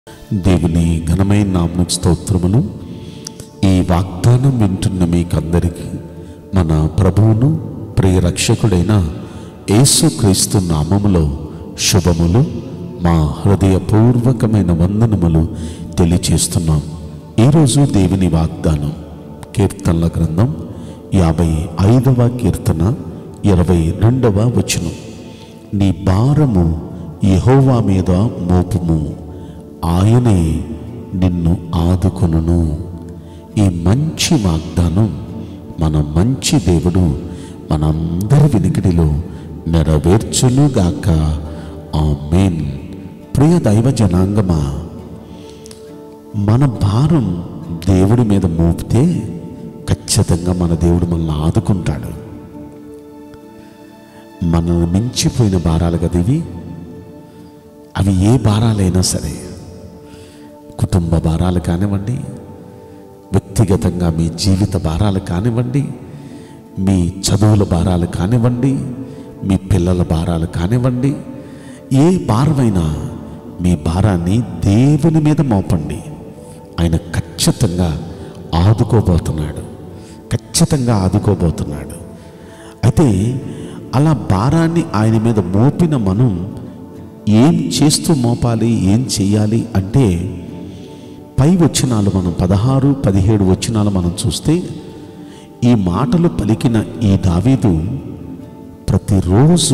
దేవుని ఘనమైన నామకు స్తోత్రములు ఈ వాగ్దానం వింటున్న మీకందరికీ మన ప్రభువును ప్రియ రక్షకుడైన యేసుక్రీస్తు నామములో శుభములు మా హృదయపూర్వకమైన వందనములు తెలియచేస్తున్నాం ఈరోజు దేవుని వాగ్దానం కీర్తనల గ్రంథం యాభై ఐదవ కీర్తన ఇరవై రెండవ వచనం నీ భారము యెహోవా మీద మోపుము ఆయనే నిన్ను ఆదుకొనును ఈ మంచి వాగ్దానం మన మంచి దేవుడు మనందరి వినికిడిలో నెరవేర్చునుగాక ఆమేన్ ప్రియ దైవ జనాంగమా మన భారం దేవుడి మీద మోపితే ఖచ్చితంగా మన దేవుడు మనల్ని ఆదుకుంటాడు మనల్ని మించిపోయిన భారాలు కదా ఇవి అవి ఏ భారాలైనా సరే కుటుంబ భారాలు కానివ్వండి వ్యక్తిగతంగా మీ జీవిత భారాలు కానివ్వండి మీ చదువుల భారాలు కానివ్వండి మీ పిల్లల భారాలు కానివ్వండి ఏ భారమైనా మీ భారాన్ని దేవుని మీద మోపండి ఆయన ఖచ్చితంగా ఆదుకోబోతున్నాడు ఖచ్చితంగా ఆదుకోబోతున్నాడు అయితే అలా భారాన్ని ఆయన మీద మోపిన మనం ఏం చేస్తూ మోపాలి ఏం చేయాలి అంటే పై వచనాలు మనం పదహారు పదిహేడు వచనాలు మనం చూస్తే ఈ మాటలు పలికిన ఈ దావీదు ప్రతిరోజు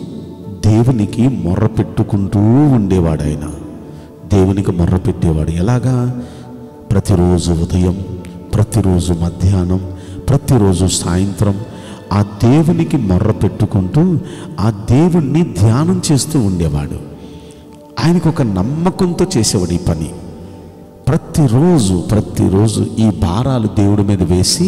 దేవునికి మొర్ర పెట్టుకుంటూ ఉండేవాడు ఆయన దేవునికి మొర్ర పెట్టేవాడు ఎలాగా ప్రతిరోజు ఉదయం ప్రతిరోజు మధ్యాహ్నం ప్రతిరోజు సాయంత్రం ఆ దేవునికి మొర్ర పెట్టుకుంటూ ఆ దేవుణ్ణి ధ్యానం చేస్తూ ఉండేవాడు ఆయనకు ఒక నమ్మకంతో చేసేవాడు ఈ పని ప్రతిరోజు ప్రతిరోజు ఈ భారాలు దేవుడి మీద వేసి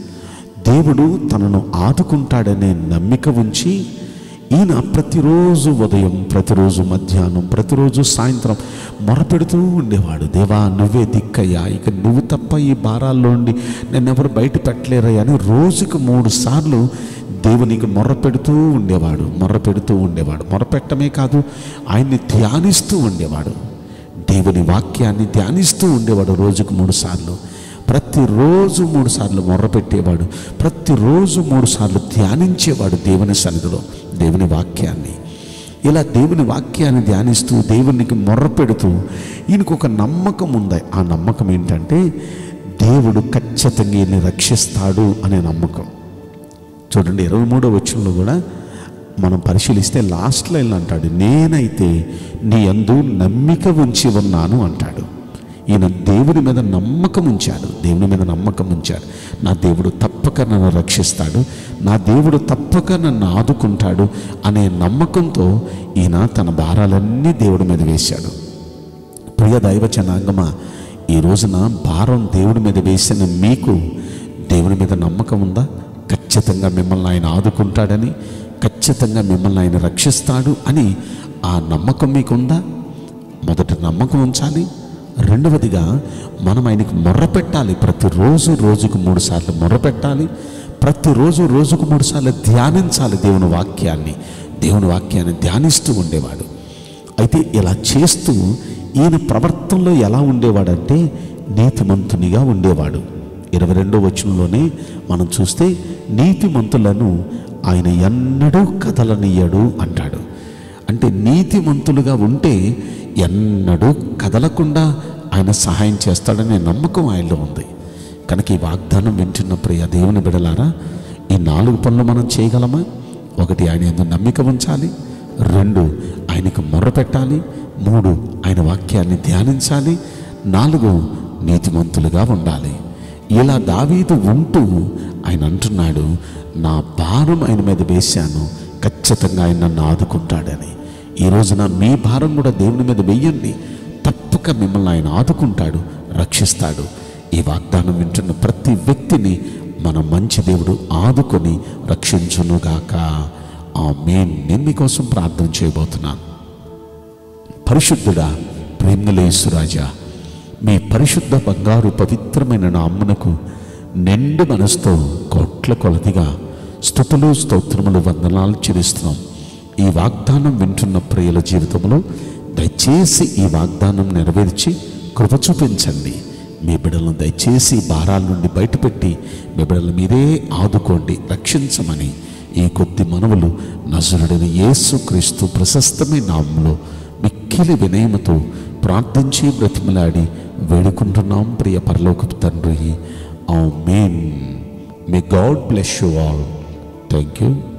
దేవుడు తనను ఆదుకుంటాడనే నమ్మిక ఉంచి ఈయన ప్రతిరోజు ఉదయం ప్రతిరోజు మధ్యాహ్నం ప్రతిరోజు సాయంత్రం మొరపెడుతూ ఉండేవాడు దేవా నువ్వే దిక్కయ్యా ఇక నువ్వు తప్ప ఈ భారాల్లో ఉండి నన్నెవరు బయట పెట్టలేరయ్యా అని రోజుకు మూడు సార్లు దేవునికి మొర్ర పెడుతూ ఉండేవాడు మొర్ర పెడుతూ ఉండేవాడు మొరపెట్టమే కాదు ఆయన్ని ధ్యానిస్తూ ఉండేవాడు దేవుని వాక్యాన్ని ధ్యానిస్తూ ఉండేవాడు రోజుకు మూడు సార్లు ప్రతిరోజు మూడు సార్లు మొర్ర పెట్టేవాడు ప్రతిరోజు మూడు సార్లు ధ్యానించేవాడు దేవుని సన్నిధిలో దేవుని వాక్యాన్ని ఇలా దేవుని వాక్యాన్ని ధ్యానిస్తూ దేవునికి మొర్ర పెడుతూ ఈయనకు ఒక నమ్మకం ఉంది ఆ నమ్మకం ఏంటంటే దేవుడు ఖచ్చితంగా ఈయన్ని రక్షిస్తాడు అనే నమ్మకం చూడండి ఇరవై మూడో వచ్చంలో కూడా మనం పరిశీలిస్తే లాస్ట్ లైన్ అంటాడు నేనైతే నీ అందు నమ్మిక ఉంచి ఉన్నాను అంటాడు ఈయన దేవుని మీద నమ్మకం ఉంచాడు దేవుని మీద నమ్మకం ఉంచాడు నా దేవుడు తప్పక నన్ను రక్షిస్తాడు నా దేవుడు తప్పక నన్ను ఆదుకుంటాడు అనే నమ్మకంతో ఈయన తన భారాలన్నీ దేవుడి మీద వేశాడు ప్రియ దైవ జనాంగమా ఈ రోజున భారం దేవుడి మీద వేసిన మీకు దేవుని మీద నమ్మకం ఉందా ఖచ్చితంగా మిమ్మల్ని ఆయన ఆదుకుంటాడని ఖచ్చితంగా మిమ్మల్ని ఆయన రక్షిస్తాడు అని ఆ నమ్మకం మీకుందా మొదట నమ్మకం ఉంచాలి రెండవదిగా మనం ఆయనకి మొర్ర పెట్టాలి ప్రతిరోజు రోజుకు మూడు సార్లు మొర్ర పెట్టాలి ప్రతిరోజు రోజుకు మూడు సార్లు ధ్యానించాలి దేవుని వాక్యాన్ని దేవుని వాక్యాన్ని ధ్యానిస్తూ ఉండేవాడు అయితే ఇలా చేస్తూ ఈయన ప్రవర్తనలో ఎలా ఉండేవాడంటే నీతిమంతునిగా ఉండేవాడు ఇరవై రెండో వచనంలోనే మనం చూస్తే నీతిమంతులను ఆయన ఎన్నడూ కదలనియ్యడు అంటాడు అంటే నీతిమంతులుగా ఉంటే ఎన్నడూ కదలకుండా ఆయన సహాయం చేస్తాడనే నమ్మకం ఆయనలో ఉంది కనుక ఈ వాగ్దానం వింటున్న ప్రియ దేవుని బిడలారా ఈ నాలుగు పనులు మనం చేయగలమా ఒకటి ఆయన ఎందు నమ్మిక ఉంచాలి రెండు ఆయనకు మొర్ర పెట్టాలి మూడు ఆయన వాక్యాన్ని ధ్యానించాలి నాలుగు నీతిమంతులుగా ఉండాలి ఇలా దావీదు ఉంటూ ఆయన అంటున్నాడు నా భారం ఆయన మీద వేశాను ఖచ్చితంగా ఆయన నన్ను ఆదుకుంటాడని ఈ రోజున మీ భారం కూడా దేవుని మీద వెయ్యండి తప్పక మిమ్మల్ని ఆయన ఆదుకుంటాడు రక్షిస్తాడు ఈ వాగ్దానం వింటున్న ప్రతి వ్యక్తిని మన మంచి దేవుడు ఆదుకొని రక్షించునుగాక ఆ మేన్ నేను మీకోసం ప్రార్థన చేయబోతున్నాను పరిశుద్ధుడా ప్రేమలేసురాజా మీ పరిశుద్ధ బంగారు పవిత్రమైన నామ్మునకు నిండు మనసుతో కోట్ల కొలదిగా స్థుతులు స్తోత్రములు వందనాలు చెల్లిస్తున్నాం ఈ వాగ్దానం వింటున్న ప్రియుల జీవితంలో దయచేసి ఈ వాగ్దానం నెరవేర్చి కృప చూపించండి మీ బిడ్డలను దయచేసి ఈ భారాల నుండి బయటపెట్టి మీ బిడ్డలు మీరే ఆదుకోండి రక్షించమని ఈ కొద్ది మనవులు నజరుడని యేసు క్రీస్తు ప్రశస్తమైన నామంలో మిక్కిలి వినయముతో ప్రార్థించి బ్రతిమలాడి వేడుకుంటున్నాం ప్రియ పరలోకపు తండ్రి amen may God bless you all thank you